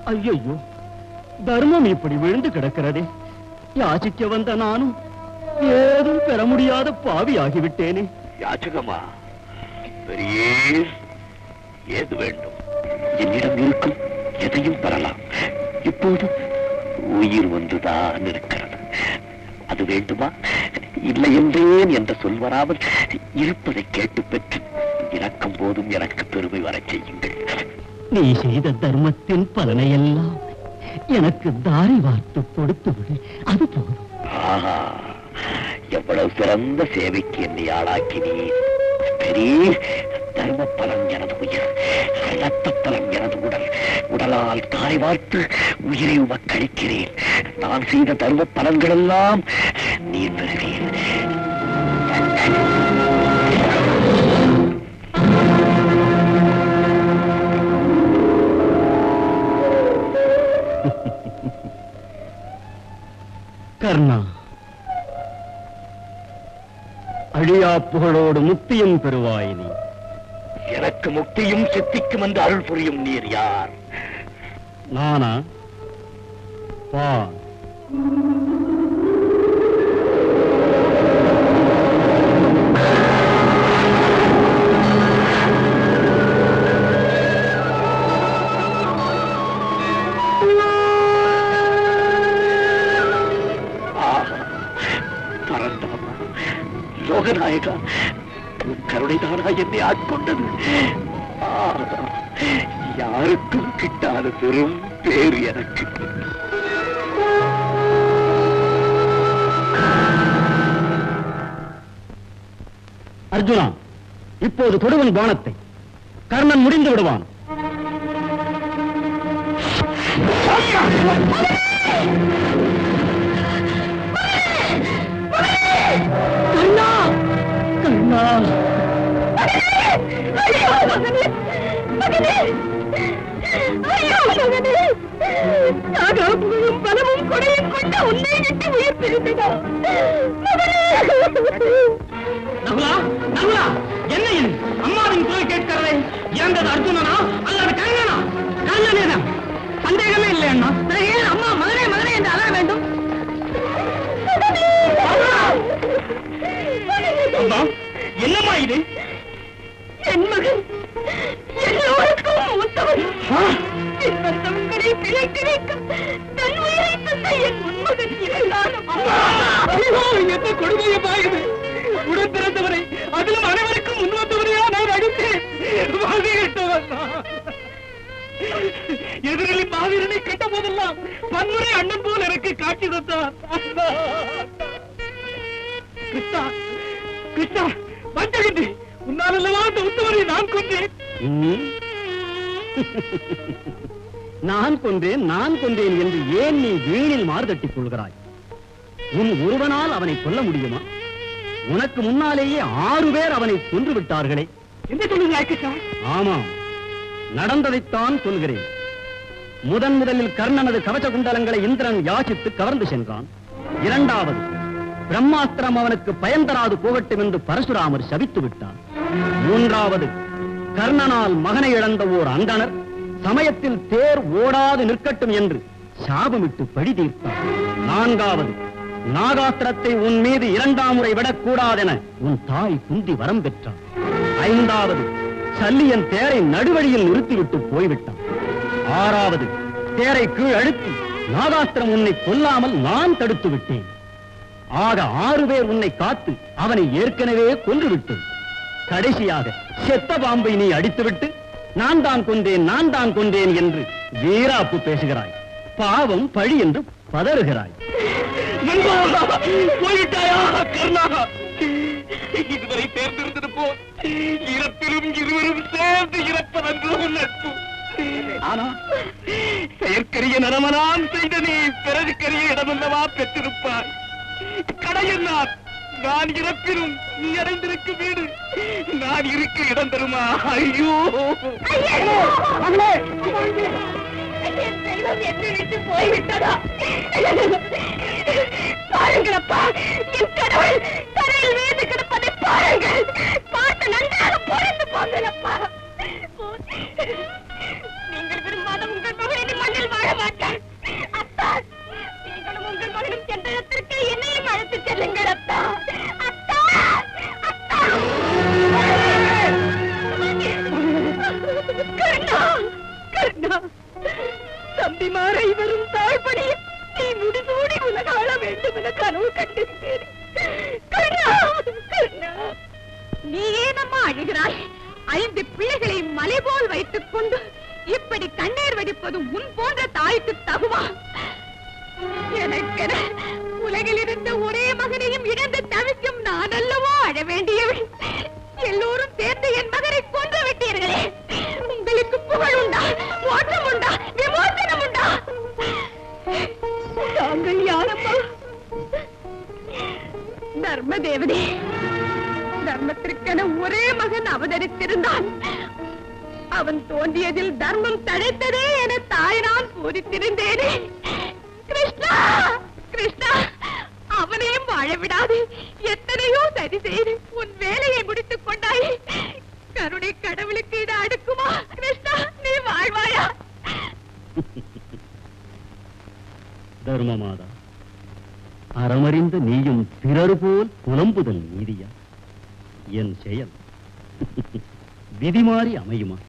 ஐயையோ தர்மம் இப்படி விழுந்து கிடக்கிறதே யாசிக்க வந்த நானும் ஏதும் பெற முடியாத பாவி ஆகிவிட்டேனே யாச்சகமா பெரிய ஏது வேண்டும் என்னிடம் இருக்கும் எதையும் பெறலாம் இப்போது உயிர் ஒன்றுதான் இருக்கிறது அது வேண்டுமா இல்லை என்றேன் என்ற சொல் வராமல் இருப்பதை கேட்டு பெற்று இறக்கும் போதும் எனக்கு பெருமை வரச் செய்யுங்கள் நீ செய்த தர்மத்தின் பலனையெல்லாம் எனக்கு தாரி வார்த்து கொடுத்து விடு அது போதும் ஆஹா எவ்வளவு சிறந்த சேவைக்கு என்னை ஆளாக்கினீர் பெரிய தர்ம பலன் எனது உயிர் ரத்த பலன் எனது உடல் உடலால் தாய் வார்த்து உயிரை உமக்களிக்கிறேன் நான் செய்த தர்ம பலன்களெல்லாம் நீர் பெறுவீர் கர்ணா அழியா புகழோடு முக்தியும் பெறுவாய் நீ எனக்கு முக்தியும் சித்திக்கும் என்று அருள் புரியும் நீர் யார் நானா பா ஆஹா, பரந்தாமா லோகநாயகா உன் கருணைதானா என்னை ஆட்கொண்டது ஆஹா, யாருக்கும் கிட்டாத பெரும் பேர் எனக்கு அர்ஜுனா இப்போது தொடுவன் பானத்தை கர்ணன் முடிந்து விடுவான் கர்ணா கர்ணா ஐயோ மகனே மகனே ஐயோ மகனே சாகா புகழும் பலமும் கொடையும் கொண்ட உன்னை விட்டு உயிர் பிரிந்ததா மகனே நகுலா நகுலா என்ன இது அம்மாவின் குரல் கேட்கிறதே இறந்தது அர்ஜுனனா அல்லது கர்ணனா கர்ணனே தான் சந்தேகமே இல்லை அண்ணா பிறகு ஏன் அம்மா மகனே மகனே என்று அழ வேண்டும் அம்மா என்னம்மா இது என் மகன் எல்லோருக்கும் மூத்தவன் தங்களை பிழைக்க வைக்க தன் உயிரை தந்த என் உன்மகன் இதுதான் என்ன கொடுமையமா இது உடன் பிறந்தவரை அதிலும் அனைவருக்கும் முன் வந்தவரையா நான் அடித்தேன் வாதிட்டவன் எதிரில் மாவீரனை கட்ட போதெல்லாம் பன்முறை அண்ணன் போல் எனக்கு காட்சி தந்தான் அண்ணா, அண்ணா. கிருஷ்ணா கிருஷ்ணா வஞ்சகண்டி உன்னால் அல்லவா அந்த உத்தவரை நான் கொண்டேன் நான் கொன்றேன் நான் கொன்றேன் என்று ஏன் நீ வீணில் மார்தட்டிக் கொள்கிறாய் உன் ஒருவனால் அவனை கொல்ல முடியுமா உனக்கு முன்னாலேயே ஆறு பேர் அவனை கொன்று விட்டார்களே என்ன சொல்லுங்க ஆமாம் நடந்ததைத்தான் சொல்கிறேன் முதன் முதலில் கர்ணனது கவச குண்டலங்களை இந்திரன் யாசித்து கவர்ந்து சென்றான் இரண்டாவது பிரம்மாஸ்திரம் அவனுக்கு பயன் தராது போகட்டும் என்று பரசுராமர் சபித்து விட்டார் மூன்றாவது கர்ணனால் மகனை இழந்த ஓர் அந்தணர் சமயத்தில் தேர் ஓடாது நிற்கட்டும் என்று சாபமிட்டு பழி தீர்த்தார் நான்காவது நாகாஸ்திரத்தை உன் மீது இரண்டாம் முறை விடக்கூடாதென உன் தாய் குந்தி வரம் பெற்றார் ஐந்தாவது சல்லியன் தேரை நடுவழியில் நிறுத்திவிட்டு போய்விட்டான் ஆறாவது தேரை கீழ் அழுத்தி நாகாஸ்திரம் உன்னை கொல்லாமல் நான் தடுத்து விட்டேன் ஆக ஆறு பேர் உன்னை காத்து அவனை ஏற்கனவே கொன்று விட்டோம் கடைசியாக செத்த பாம்பை நீ அடித்துவிட்டு நான் தான் கொண்டேன் நான் தான் கொண்டேன் என்று வீராப்பு பேசுகிறாய் பாவம் பழி என்று பதறுகிறாய் போயிட்டாயா கர்ணா இதுவரை தேர்ந்தெடுத்தது போ இறப்பிலும் இருவரும் சேர்ந்து இறப்பதன்றோ நட்பு ஆனா செயற்கரிய நரமனாம் செய்த நீ பிறருக்கரிய இடமல்லவா பெற்றிருப்பாய் கடையன்னார் நான் இறப்பினும் நீ அடைந்திருக்கும் வீடு நான் இருக்க இடம் தருமா ஐயோ என் தெய்வம் என்னை விட்டு போய்விட்டதா பாருங்களப்பா என் கடவுள் தரையில் வீழ்ந்து கிடப்பதை பாருங்கள் பார்த்து நன்றாக பொறந்து போங்களப்பா நீங்கள் விரும்பாத உங்கள் மகனை மண்ணில் வாழ வாழ மாட்டேன் அத்தா நீங்களும் உங்கள் மகனும் சென்ற இடத்திற்கு என்னையும் அழைத்து செல்லுங்கள் அத்தா அத்தா அத்தா கருணா கருணா தம்பிமாரை வரும் தாழ்படி நீ முடிசூடி உலக ஆள வேண்டும் என கனவு கண்டிருந்தேன் கருணா கருணா நீ ஏனம்மா அழுகிறாய் ஐந்து பிள்ளைகளை மலை போல் வைத்துக் கொண்டு இப்படி கண்ணீர் வடிப்பது உன் போன்ற தாய்க்கு தகுமா எனக்கென உலகில் இருந்த ஒரே மகனையும் இழந்து தவிக்கும் நான் அல்லவோ அழ வேண்டியவள் எல்லோரும் சேர்ந்து என் மகனை கொன்று விட்டீர்களே உங்களுக்கு புகழ் உண்டா மோட்சம் உண்டா விமோசனம் உண்டா தாங்கள் யாரம்மா தர்ம தேவதே தர்மத்திற்கென ஒரே மகன் அவதரித்திருந்தான் அவன் தோன்றியதில் தர்மம் தழைத்ததே என தாய் நான் பூரித்திருந்தேனே கிருஷ்ணா கிருஷ்ணா அவனையும் வாழ விடாது எத்தனையோ சரி செய்து உன் வேலையை முடித்துக் கொண்டாய் கருணை கடவுளுக்கு இது அடுக்குமா கிருஷ்ணா நீ வாழ்வாயா தர்மமாதா அறமறிந்த நீயும் பிறர் போல் புலம்புதல் நீதியா என் செயல் விதி மாறி அமையுமா